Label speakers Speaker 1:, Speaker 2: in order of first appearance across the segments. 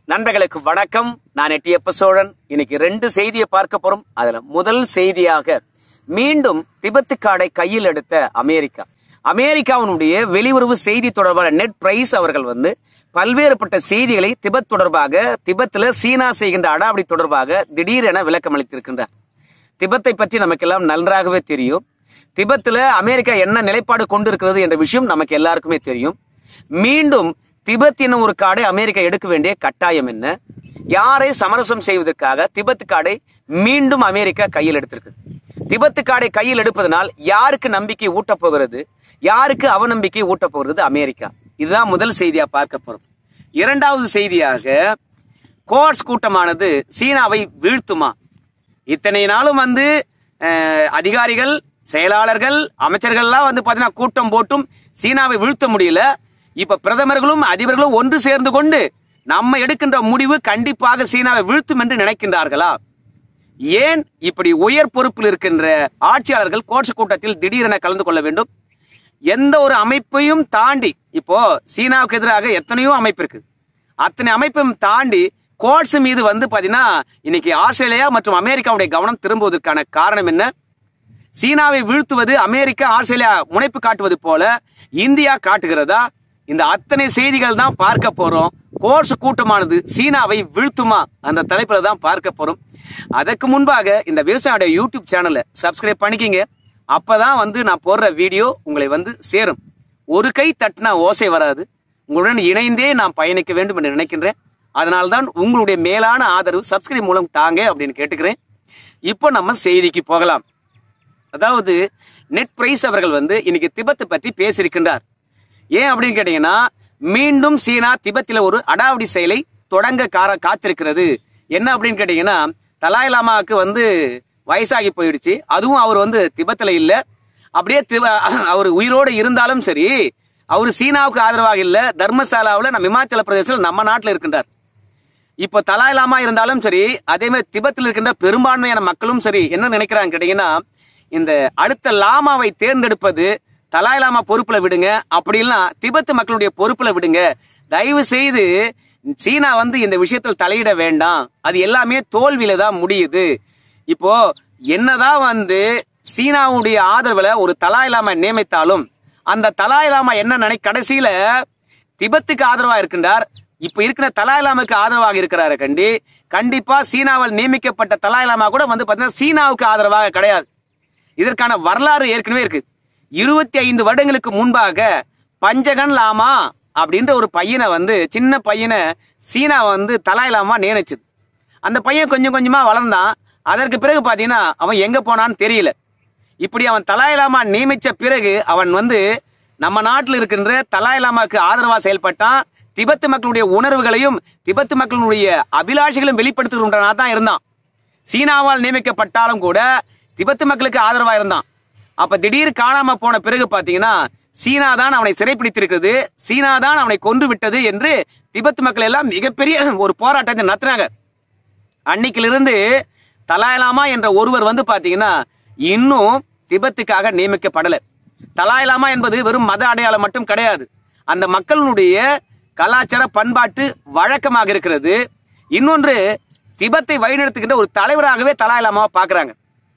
Speaker 1: நண்பர்களுக்கு வணக்கம் நான் எட்டியப்ப சோழன் இன்னைக்கு ரெண்டு செய்தியை பார்க்க போறோம் அதுல முதல் செய்தியாக மீண்டும் திபெத்து காடை கையில் எடுத்த அமெரிக்கா அமெரிக்காவினுடைய வெளியுறவு செய்தி தொடர்பான நெட் பிரைஸ் அவர்கள் வந்து பல்வேறுபட்ட செய்திகளை திபெத் தொடர்பாக திபெத்தில் சீனா செய்கின்ற அடாவடி தொடர்பாக திடீரென விளக்கம் அளித்திருக்கின்றார் திபெத்தை பற்றி நமக்கெல்லாம் நன்றாகவே தெரியும் திபெத்தில் அமெரிக்கா என்ன நிலைப்பாடு கொண்டிருக்கிறது என்ற விஷயம் நமக்கு எல்லாருக்குமே தெரியும் மீண்டும் திபெத் என்னும் ஒரு காடை அமெரிக்கா எடுக்க வேண்டிய கட்டாயம் என்ன யாரை சமரசம் செய்வதற்காக திபெத் காடை மீண்டும் அமெரிக்கா கையில் எடுத்திருக்கு திபெத் காடை கையில் எடுப்பதனால் யாருக்கு நம்பிக்கை ஊட்டப் போகிறது யாருக்கு அவநம்பிக்கை ஊட்டப் போகிறது அமெரிக்கா இதுதான் முதல் செய்தியா பார்க்க போறோம் இரண்டாவது செய்தியாக கோர்ஸ் கூட்டமானது சீனாவை வீழ்த்துமா இத்தனை நாளும் வந்து அஹ், அதிகாரிகள் செயலாளர்கள் அமைச்சர்கள்லாம் வந்து பாத்தீங்கன்னா கூட்டம் போட்டும் சீனாவை வீழ்த்த முடியல இப்ப பிரதமர்களும் அதிபர்களும் ஒன்று சேர்ந்து கொண்டு நம்ம எடுக்கின்ற முடிவு கண்டிப்பாக சீனாவை வீழ்த்தும் என்று நினைக்கின்றார்களா ஏன் இப்படி உயர் பொறுப்பில் இருக்கின்ற ஆட்சியாளர்கள் கோட்ஸ் கூட்டத்தில் திடீரென கலந்து கொள்ள வேண்டும் எந்த ஒரு அமைப்பையும் தாண்டி இப்போ சீனாவுக்கு எதிராக எத்தனையோ அமைப்பு இருக்கு அத்தனை அமைப்பையும் தாண்டி கோட்ஸ் மீது வந்து பாத்தீங்கன்னா இன்னைக்கு ஆஸ்திரேலியா மற்றும் அமெரிக்காவுடைய கவனம் திரும்புவதற்கான காரணம் என்ன சீனாவை வீழ்த்துவது அமெரிக்கா ஆஸ்திரேலியா முனைப்பு காட்டுவது போல இந்தியா காட்டுகிறதா இந்த அத்தனை செய்திகள் தான் பார்க்க போறோம் கோர்ஸ் கூட்டமானது சீனாவை வீழ்த்துமா அந்த தலைப்புல தான் பார்க்க போறோம் அதற்கு முன்பாக இந்த விவசாயோட யூடியூப் சேனலை சப்ஸ்கிரைப் பண்ணிக்கிங்க அப்பதான் வந்து நான் போடுற வீடியோ உங்களை வந்து சேரும் ஒரு கை தட்டினா ஓசை வராது உங்களுடன் இணைந்தே நான் பயணிக்க வேண்டும் என்று நினைக்கின்றேன் அதனால்தான் உங்களுடைய மேலான ஆதரவு சப்ஸ்கிரைப் மூலம் தாங்க அப்படின்னு கேட்டுக்கிறேன் இப்போ நம்ம செய்திக்கு போகலாம் அதாவது நெட் பிரைஸ் அவர்கள் வந்து இன்னைக்கு திபெத்தை பற்றி பேசியிருக்கின்றார் ஏன் அப்படின்னு கேட்டீங்கன்னா மீண்டும் சீனா திபெத்தில் ஒரு அடாவடி செயலை தொடங்க கார காத்திருக்கிறது என்ன அப்படின்னு கேட்டீங்கன்னா தலாய் லாமாவுக்கு வந்து வயசாகி போயிடுச்சு அதுவும் அவர் வந்து திபெத்தில் இல்ல அப்படியே திப- அவர் உயிரோடு இருந்தாலும் சரி அவர் சீனாவுக்கு ஆதரவாக இல்ல தர்மசாலாவில் நம்ம இமாச்சல பிரதேசத்தில் நம்ம நாட்டில் இருக்கின்றார் இப்போ தலாய் லாமா இருந்தாலும் சரி அதே மாதிரி திபெத்தில் இருக்கின்ற பெரும்பான்மையான மக்களும் சரி என்ன நினைக்கிறாங்க கேட்டீங்கன்னா இந்த அடுத்த லாமாவை தேர்ந்தெடுப்பது தலாய் லாமா பொறுப்புல விடுங்க அப்படி இல்லைன்னா திபெத் மக்களுடைய பொறுப்புல விடுங்க தயவு செய்து சீனா வந்து இந்த விஷயத்தில் தலையிட வேண்டாம் அது எல்லாமே தோல்வியில தான் முடியுது இப்போ என்னதான் வந்து சீனாவுடைய ஆதரவுல ஒரு தலாய் லாமா நியமித்தாலும் அந்த தலாய் லாமா என்ன நினை கடைசியில திபெத்துக்கு ஆதரவா இருக்கின்றார் இப்ப இருக்கிற தலாய் லாமாக்கு ஆதரவாக இருக்கிறாரு கண்டி கண்டிப்பா சீனாவால் நியமிக்கப்பட்ட தலாய் லாமா கூட வந்து பாத்தீங்கன்னா சீனாவுக்கு ஆதரவாக கிடையாது இதற்கான வரலாறு ஏற்கனவே இருக்கு இருபத்தி ஐந்து வருடங்களுக்கு முன்பாக பஞ்சகன் லாமா அப்படின்ற ஒரு பையனை வந்து சின்ன பையனை சீனா வந்து தலாய் லாமா நியமிச்சது அந்த பையன் கொஞ்சம் கொஞ்சமா வளர்ந்தான் அதற்கு பிறகு பாத்தீங்கன்னா அவன் எங்க போனான்னு தெரியல இப்படி அவன் தலாய் லாமா நியமிச்ச பிறகு அவன் வந்து நம்ம நாட்டில் இருக்கின்ற தலாய் லாமாக்கு ஆதரவா செயல்பட்டான் திபெத்து மக்களுடைய உணர்வுகளையும் திபெத்து மக்களுடைய அபிலாஷைகளையும் வெளிப்படுத்துகின்றனா தான் இருந்தான் சீனாவால் நியமிக்கப்பட்டாலும் கூட திபெத்து மக்களுக்கு ஆதரவா இருந்தான் அப்ப திடீர் காணாம போன பிறகு பாத்தீங்கன்னா சீனா தான் அவனை சிறைப்பிடித்திருக்கிறது சீனா தான் அவனை கொன்று விட்டது என்று திபெத் மக்கள் எல்லாம் மிகப்பெரிய ஒரு போராட்டத்தை நடத்தினாங்க அன்னைக்கிலிருந்து தலாய்லாமா என்ற ஒருவர் வந்து பாத்தீங்கன்னா இன்னும் திபெத்துக்காக நியமிக்கப்படல தலாய்லாமா என்பது வெறும் மத அடையாளம் மட்டும் கிடையாது அந்த மக்களுடைய கலாச்சார பண்பாட்டு வழக்கமாக இருக்கிறது இன்னொன்று திபெத்தை வழிநடத்துகின்ற ஒரு தலைவராகவே தலாய்லாமாவை பார்க்கறாங்க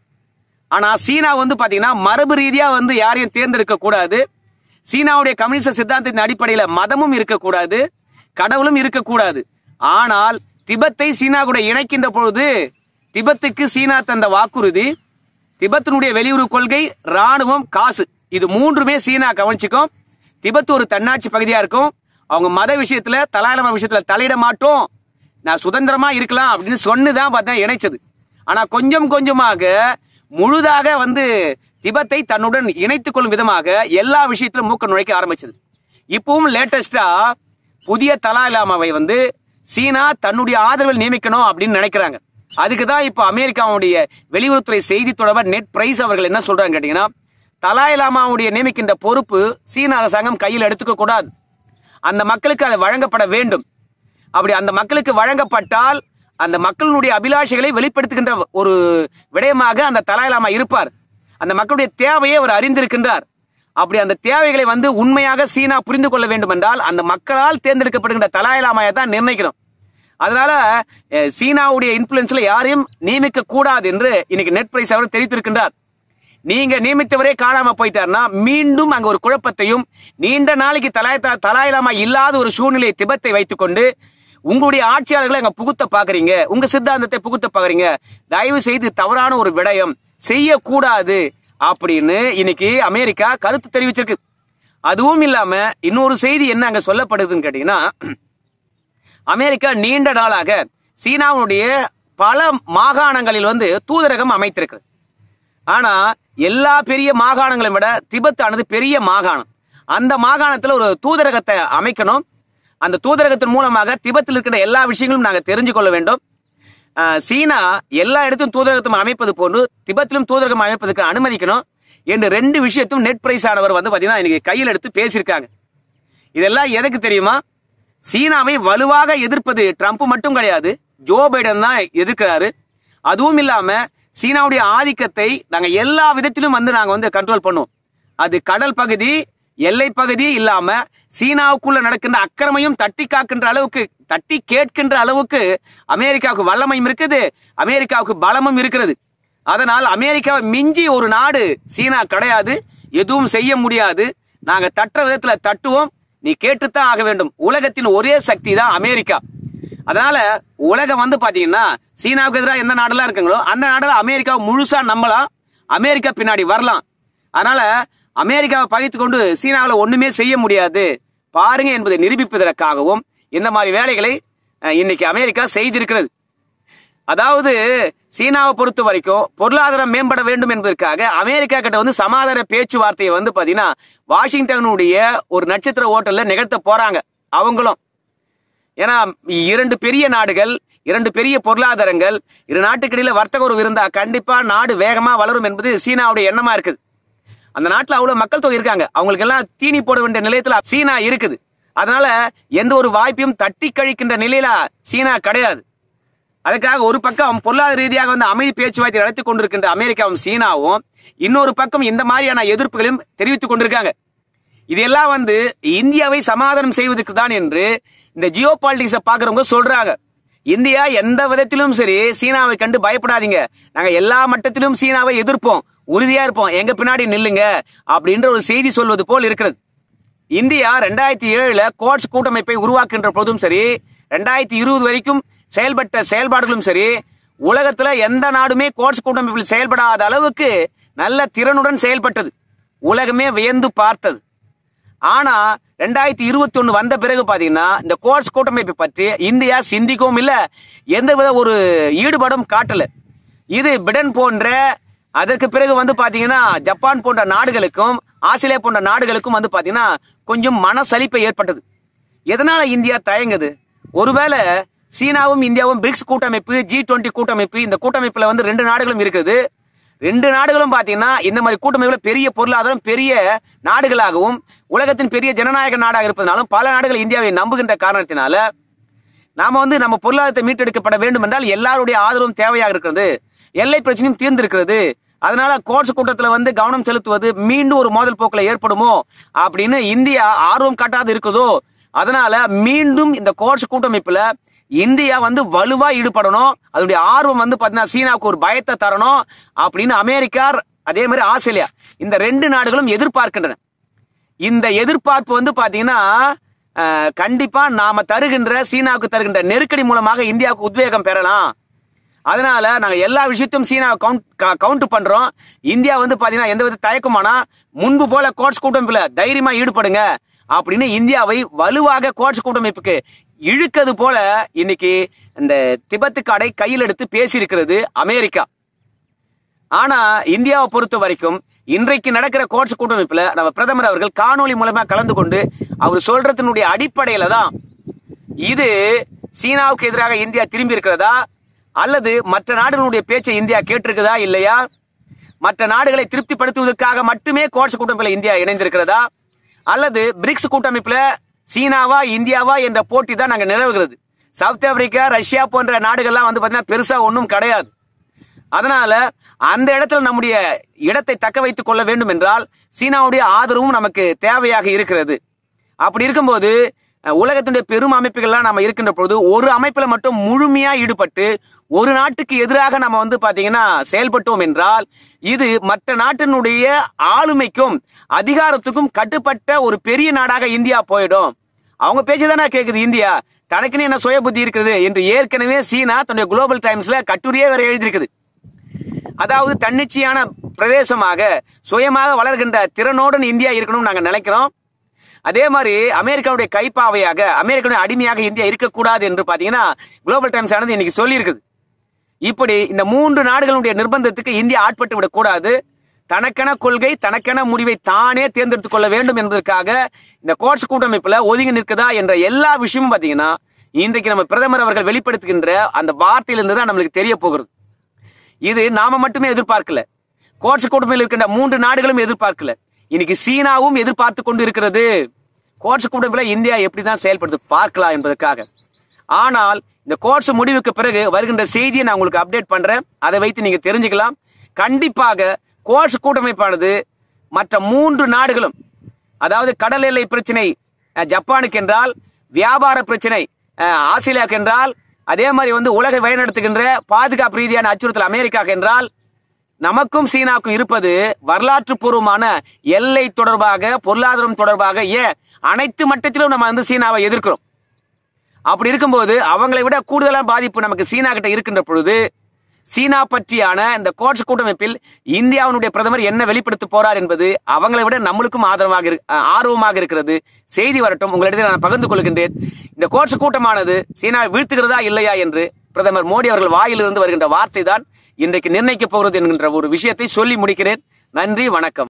Speaker 1: ஆனா சீனா வந்து பாத்தீங்கன்னா மரபு ரீதியா வந்து யாரையும் தேர்ந்தெடுக்க கூடாது சீனாவுடைய கம்யூனிஸ்ட் சித்தாந்தத்தின் அடிப்படையில மதமும் இருக்கக்கூடாது கடவுளும் இருக்கக்கூடாது ஆனால் திபெத்தை சீனா கூட இணைக்கின்ற பொழுது திபெத்துக்கு சீனா தந்த வாக்குறுதி திபெத்தினுடைய வெளியுறவு கொள்கை ராணுவம் காசு இது மூன்றுமே சீனா கவனிச்சுக்கும் திபெத் ஒரு தன்னாட்சி பகுதியா இருக்கும் அவங்க மத விஷயத்துல தலாயலம விஷயத்துல தலையிட மாட்டோம் நான் சுதந்திரமா இருக்கலாம் அப்படின்னு சொன்னுதான் பார்த்தா இணைச்சது ஆனா கொஞ்சம் கொஞ்சமாக முழுதாக வந்து திபெத்தை தன்னுடன் இணைத்துக் கொள்ளும் விதமாக எல்லா விஷயத்திலும் மூக்க நுழைக்க ஆரம்பிச்சது இப்பவும் லேட்டஸ்டா புதிய தலாய் லாமாவை வந்து சீனா தன்னுடைய ஆதரவில் நியமிக்கணும் அப்படின்னு நினைக்கிறாங்க அதுக்கு தான் இப்போ அமெரிக்காவுடைய வெளியுறவுத்துறை செய்தி தொடர்பாக நெட் பிரைஸ் அவர்கள் என்ன சொல்றாங்க கேட்டீங்கன்னா தலாய் லாமாவுடைய நியமிக்கின்ற பொறுப்பு சீன அரசாங்கம் கையில் எடுத்துக்க கூடாது அந்த மக்களுக்கு அது வழங்கப்பட வேண்டும் அப்படி அந்த மக்களுக்கு வழங்கப்பட்டால் அந்த மக்களுடைய அபிலாஷைகளை வெளிப்படுத்துகின்ற ஒரு விடயமாக அந்த தலாய் லாமா இருப்பார் அந்த மக்களுடைய தேவையை அவர் அறிந்திருக்கின்றார் அப்படி அந்த தேவைகளை வந்து உண்மையாக சீனா புரிந்து கொள்ள வேண்டும் என்றால் அந்த மக்களால் தேர்ந்தெடுக்கப்படுகின்ற தலாய் லாமாயை தான் நிர்ணயிக்கணும் அதனால அஹ், சீனாவுடைய இன்ஃபுளுன்ஸ்ல யாரையும் நியமிக்க கூடாது என்று இன்னைக்கு நெட் பிரைஸ் அவர் தெரிவித்திருக்கின்றார் நீங்க நியமித்தவரே காணாம போயிட்டாருன்னா மீண்டும் அங்க ஒரு குழப்பத்தையும் நீண்ட நாளைக்கு தலாய தலாயிலாமா இல்லாத ஒரு சூழ்நிலையை திபத்தை வைத்துக்கொண்டு உங்களுடைய ஆட்சியாளர்களை அங்க புகுத்த பாக்குறீங்க உங்க சித்தாந்தத்தை புகுத்த பாக்குறீங்க தயவு செய்து தவறான ஒரு விடயம் செய்யக்கூடாது அப்படின்னு இன்னைக்கு அமெரிக்கா கருத்து தெரிவிச்சிருக்கு அதுவும் இல்லாம இன்னொரு செய்தி என்ன அங்க சொல்லப்படுதுன்னு கேட்டீங்கன்னா அமெரிக்கா நீண்ட நாளாக சீனாவுடைய பல மாகாணங்களில் வந்து தூதரகம் அமைத்திருக்கு ஆனா எல்லா பெரிய மாகாணங்களை விட திபெத் ஆனது பெரிய மாகாணம் அந்த மாகாணத்துல ஒரு தூதரகத்தை அமைக்கணும் அந்த தூதரகத்தின் மூலமாக திபெத்தில் இருக்கிற எல்லா விஷயங்களும் நாங்க தெரிஞ்சு கொள்ள வேண்டும் ஆஹ், சீனா எல்லா இடத்திலும் தூதரகத்தும் அமைப்பது போன்று திபெத்திலும் தூதரகம் அமைப்பதற்கு அனுமதிக்கணும் என்று ரெண்டு விஷயத்தும் நெட் பிரைஸ் ஆனவர் வந்து பாத்தீங்கன்னா இன்னைக்கு கையில் எடுத்து பேசியிருக்காங்க இதெல்லாம் எதுக்கு தெரியுமா சீனாவை வலுவாக எதிர்ப்பது ட்ரம்ப் மட்டும் கிடையாது ஜோ பைடன் தான் எதிர்க்கிறாரு அதுவும் இல்லாம சீனாவுடைய ஆதிக்கத்தை நாங்க எல்லா விதத்திலும் வந்து நாங்க வந்து கண்ட்ரோல் பண்ணுவோம் அது கடல் பகுதி எல்லை பகுதி இல்லாம சீனாவுக்குள்ள நடக்கின்ற அக்கிரமையும் தட்டி காக்கின்ற அளவுக்கு தட்டி கேட்கின்ற அளவுக்கு அமெரிக்காவுக்கு வல்லமையும் இருக்குது அமெரிக்காவுக்கு பலமும் இருக்கிறது அதனால் அமெரிக்காவை மிஞ்சி ஒரு நாடு சீனா கிடையாது எதுவும் செய்ய முடியாது நாங்க தட்டுற விதத்துல தட்டுவோம் நீ கேட்டுத்தான் ஆக வேண்டும் உலகத்தின் ஒரே சக்தி தான் அமெரிக்கா அதனால உலகம் வந்து பாத்தீங்கன்னா சீனாவுக்கு எதிராக எந்த நாடெல்லாம் இருக்குங்களோ அந்த நாடுல அமெரிக்காவை முழுசா நம்பலாம் அமெரிக்கா பின்னாடி வரலாம் அதனால அமெரிக்காவை பகைத்து கொண்டு சீனாவில் ஒண்ணுமே செய்ய முடியாது பாருங்க என்பதை நிரூபிப்பதற்காகவும் இந்த மாதிரி வேலைகளை அஹ், இன்னைக்கு அமெரிக்கா செய்திருக்கிறது அதாவது சீனாவை பொறுத்த வரைக்கும் பொருளாதாரம் மேம்பட வேண்டும் என்பதற்காக அமெரிக்கா கிட்ட வந்து சமாதான பேச்சுவார்த்தையை வந்து பாத்தீங்கன்னா வாஷிங்டனுடைய ஒரு நட்சத்திர ஓட்டல்ல நிகழ்த்த போறாங்க அவங்களும் ஏன்னா இரண்டு பெரிய நாடுகள் இரண்டு பெரிய பொருளாதாரங்கள் இரு நாட்டுக்கிடையில வர்த்தக உறவு இருந்தா கண்டிப்பா நாடு வேகமா வளரும் என்பது சீனாவுடைய எண்ணமா இருக்குது அந்த நாட்டுல அவ்வளவு மக்கள் தொகை இருக்காங்க அவங்களுக்கு எல்லாம் தீனி போட வேண்டிய நிலையத்துல சீனா இருக்குது அதனால எந்த ஒரு வாய்ப்பையும் தட்டி கழிக்கின்ற நிலையில சீனா கிடையாது அதுக்காக ஒரு பக்கம் பொருளாதார ரீதியாக வந்து அமைதி பேச்சுவார்த்தை நடத்தி கொண்டிருக்கின்ற அமெரிக்காவும் சீனாவும் இன்னொரு பக்கம் இந்த மாதிரியான எதிர்ப்புகளையும் தெரிவித்துக் கொண்டிருக்காங்க இதெல்லாம் வந்து இந்தியாவை சமாதானம் செய்வதற்கு தான் என்று இந்த ஜியோ பாலிட்டிக்ஸ பாக்குறவங்க சொல்றாங்க இந்தியா எந்த விதத்திலும் சரி சீனாவை கண்டு பயப்படாதீங்க நாங்க எல்லா மட்டத்திலும் சீனாவை எதிர்ப்போம் உறுதியா இருப்போம் எங்க பின்னாடி நில்லுங்க அப்படின்ற ஒரு செய்தி சொல்வது போல் இருக்கிறது இந்தியா ரெண்டாயிரத்தி ஏழுல கோட்ஸ் கூட்டமைப்பை உருவாக்குகின்ற போதும் சரி ரெண்டாயிரத்தி இருபது வரைக்கும் செயல்பட்ட செயல்பாடுகளும் சரி உலகத்துல எந்த நாடுமே கோட்ஸ் கூட்டமைப்பில் செயல்படாத அளவுக்கு நல்ல திறனுடன் செயல்பட்டது உலகமே வியந்து பார்த்தது ஆனா ரெண்டாயிரத்தி இருபத்தி ஒண்ணு வந்த பிறகு பாத்தீங்கன்னா இந்த கோட்ஸ் கூட்டமைப்பை பற்றி இந்தியா சிந்திக்கவும் இல்ல எந்தவித ஒரு ஈடுபாடும் காட்டல இது பிடன் போன்ற அதற்கு பிறகு வந்து பாத்தீங்கன்னா ஜப்பான் போன்ற நாடுகளுக்கும் ஆஸ்திரேலியா போன்ற நாடுகளுக்கும் வந்து பாத்தீங்கன்னா கொஞ்சம் மனசலிப்பை ஏற்பட்டது எதனால இந்தியா தயங்குது ஒருவேளை சீனாவும் இந்தியாவும் பிரிக்ஸ் கூட்டமைப்பு ஜி டுவெண்ட்டி கூட்டமைப்பு இந்த கூட்டமைப்புல வந்து ரெண்டு நாடுகளும் இருக்குது ரெண்டு நாடுகளும் பாத்தீங்கன்னா இந்த மாதிரி கூட்டமைப்புல பெரிய பொருளாதாரம் பெரிய நாடுகளாகவும் உலகத்தின் பெரிய ஜனநாயக நாடாக இருப்பதனாலும் பல நாடுகள் இந்தியாவை நம்புகின்ற காரணத்தினால நாம வந்து நம்ம பொருளாதாரத்தை மீட்டெடுக்கப்பட வேண்டும் என்றால் எல்லாருடைய ஆதரவும் தேவையாக இருக்கிறது எல்லை பிரச்சனையும் தீர்ந்திருக்கிறது அதனால கோட்ஸ் கூட்டத்துல வந்து கவனம் செலுத்துவது மீண்டும் ஒரு மோதல் போக்குல ஏற்படுமோ அப்படின்னு இந்தியா ஆர்வம் காட்டாது இருக்குதோ அதனால மீண்டும் இந்த கோட்ஸ் கூட்டமைப்புல இந்தியா வந்து வலுவா ஈடுபடணும் அதனுடைய ஆர்வம் வந்து பாத்தீங்கன்னா சீனாவுக்கு ஒரு பயத்தை தரணும் அப்படின்னு அமெரிக்கா அதே மாதிரி ஆஸ்திரேலியா இந்த ரெண்டு நாடுகளும் எதிர்பார்க்கின்றன இந்த எதிர்பார்ப்பு வந்து பாத்தீங்கன்னா அஹ், கண்டிப்பா நாம தருகின்ற சீனாவுக்கு தருகின்ற நெருக்கடி மூலமாக இந்தியாவுக்கு உத்வேகம் பெறலாம் அதனால நாங்க எல்லா விஷயத்தையும் சீனாவை கவுண்ட் கவுண்ட் பண்றோம் இந்தியா வந்து பாத்தீங்கன்னா எந்த வித தயக்கமானா முன்பு போல கோட்ஸ் கூட்டமைப்புல தைரியமா ஈடுபடுங்க அப்படின்னு இந்தியாவை வலுவாக கோட்ஸ் கூட்டமைப்புக்கு இழுக்கிறது போல இன்னைக்கு இந்த திபெத்து காடை கையில் எடுத்து பேசியிருக்கிறது அமெரிக்கா ஆனா இந்தியாவை பொறுத்த வரைக்கும் இன்றைக்கு நடக்கிற கோட்ஸ் கூட்டமைப்புல நம்ம பிரதமர் அவர்கள் காணொளி மூலமா கலந்து கொண்டு அவர் சொல்றதனுடைய அடிப்படையில தான் இது சீனாவுக்கு எதிராக இந்தியா திரும்பி இருக்கிறதா அல்லது மற்ற நாடுகளுடைய பேச்சை இந்தியா கேட்டிருக்குதா இல்லையா மற்ற நாடுகளை திருப்திப்படுத்துவதற்காக மட்டுமே கோட்ஸ் கூட்டமைப்புல இந்தியா இணைந்திருக்கிறதா அல்லது பிரிக்ஸ் கூட்டமைப்புல சீனாவா இந்தியாவா என்ற போட்டி தான் நாங்க நிலவுகிறது சவுத் ஆப்பிரிக்கா ரஷ்யா போன்ற நாடுகள்லாம் வந்து பாத்தீங்கன்னா பெருசா ஒன்றும் கிடையாது அதனால அந்த இடத்துல நம்முடைய இடத்தை தக்க வைத்துக் கொள்ள வேண்டும் என்றால் சீனாவுடைய ஆதரவும் நமக்கு தேவையாக இருக்கிறது அப்படி இருக்கும்போது அஹ், உலகத்தினுடைய பெரும் அமைப்புகள்லாம் நம்ம இருக்கின்ற பொழுது ஒரு அமைப்புல மட்டும் முழுமையா ஈடுபட்டு ஒரு நாட்டுக்கு எதிராக நம்ம வந்து பாத்தீங்கன்னா செயல்பட்டோம் என்றால் இது மற்ற நாட்டினுடைய ஆளுமைக்கும் அதிகாரத்துக்கும் கட்டுப்பட்ட ஒரு பெரிய நாடாக இந்தியா போயிடும் அவங்க பேச்சு தானே கேக்குது இந்தியா தனக்குன்னு என்ன சுய புத்தி இருக்குது என்று ஏற்கனவே சீனா தன்னுடைய குளோபல் டைம்ஸ்ல கட்டுரையே வேற எழுதியிருக்குது அதாவது தன்னிச்சையான பிரதேசமாக சுயமாக வளர்கின்ற திறனோடு இந்தியா இருக்கணும்னு நாங்க நினைக்கிறோம் அதே மாதிரி அமெரிக்காவுடைய கைப்பாவையாக அமெரிக்காவுடைய அடிமையாக இந்தியா இருக்கக்கூடாது என்று பாத்தீங்கன்னா குளோபல் டைம்ஸ் ஆனது இன்னைக்கு சொல்லி இருக்குது இப்படி இந்த மூன்று நாடுகளுடைய நிர்பந்தத்துக்கு இந்தியா ஆட்பட்டு விடக்கூடாது தனக்கென கொள்கை தனக்கென முடிவை தானே தேர்ந்தெடுத்துக் கொள்ள வேண்டும் என்பதற்காக இந்த கோட்ஸ் கூட்டமைப்புல ஒதுங்கி நிற்குதா என்ற எல்லா விஷயமும் பாத்தீங்கன்னா இன்றைக்கு நம்ம பிரதமர் அவர்கள் வெளிப்படுத்துகின்ற அந்த வார்த்தையிலிருந்து தான் நம்மளுக்கு தெரிய போகிறது இது நாம மட்டுமே எதிர்பார்க்கல கோட்ஸ் கூட்டமைப்பில் இருக்கின்ற மூன்று நாடுகளும் எதிர்பார்க்கல இன்னைக்கு சீனாவும் எதிர்பார்த்து கொண்டு இருக்கிறது கோட்ஸ் கூட்டமைப்பில் இந்தியா எப்படிதான் செயல்படுது பார்க்கலாம் என்பதற்காக ஆனால் இந்த கோட்ஸ் முடிவுக்கு பிறகு வருகின்ற செய்தியை நான் உங்களுக்கு அப்டேட் பண்றேன் அதை வைத்து நீங்க தெரிஞ்சுக்கலாம் கண்டிப்பாக கோட்ஸ் கூட்டமைப்பானது மற்ற மூன்று நாடுகளும் அதாவது கடல் எல்லை பிரச்சனை அஹ், ஜப்பானுக்கு என்றால் வியாபார பிரச்சனை அஹ், ஆஸ்திரேலியாவுக்கு என்றால் அதே மாதிரி வந்து உலகை வழிநடத்துகின்ற பாதுகாப்பு ரீதியான அச்சுறுத்தல் அமெரிக்காவுக்கு என்றால் நமக்கும் சீனாவுக்கும் இருப்பது வரலாற்று பூர்வமான எல்லை தொடர்பாக பொருளாதாரம் தொடர்பாக ஏன் அனைத்து மட்டத்திலும் நம்ம வந்து சீனாவை எதிர்க்கிறோம் அப்படி இருக்கும்போது அவங்களை விட கூடுதலான பாதிப்பு நமக்கு சீனா கிட்ட இருக்கின்ற பொழுது சீனா பற்றியான இந்த கோட்ஸ் கூட்டமைப்பில் இந்தியாவினுடைய பிரதமர் என்ன வெளிப்படுத்த போறார் என்பது அவங்களை விட நம்மளுக்கும் ஆதரவாக இரு- அஹ் ஆர்வமாக இருக்கிறது செய்தி வரட்டும் உங்களிடத்தில் நான் பகிர்ந்து கொள்கின்றேன் இந்த கோட்ஸ் கூட்டமானது சீனா வீழ்த்துகிறதா இல்லையா என்று பிரதமர் மோடி அவர்கள் வாயிலிருந்து வருகின்ற வார்த்தை தான் இன்றைக்கு நிர்ணயிக்கப் போகிறது என்கின்ற ஒரு விஷயத்தை சொல்லி முடிக்கிறேன் நன்றி வணக்கம்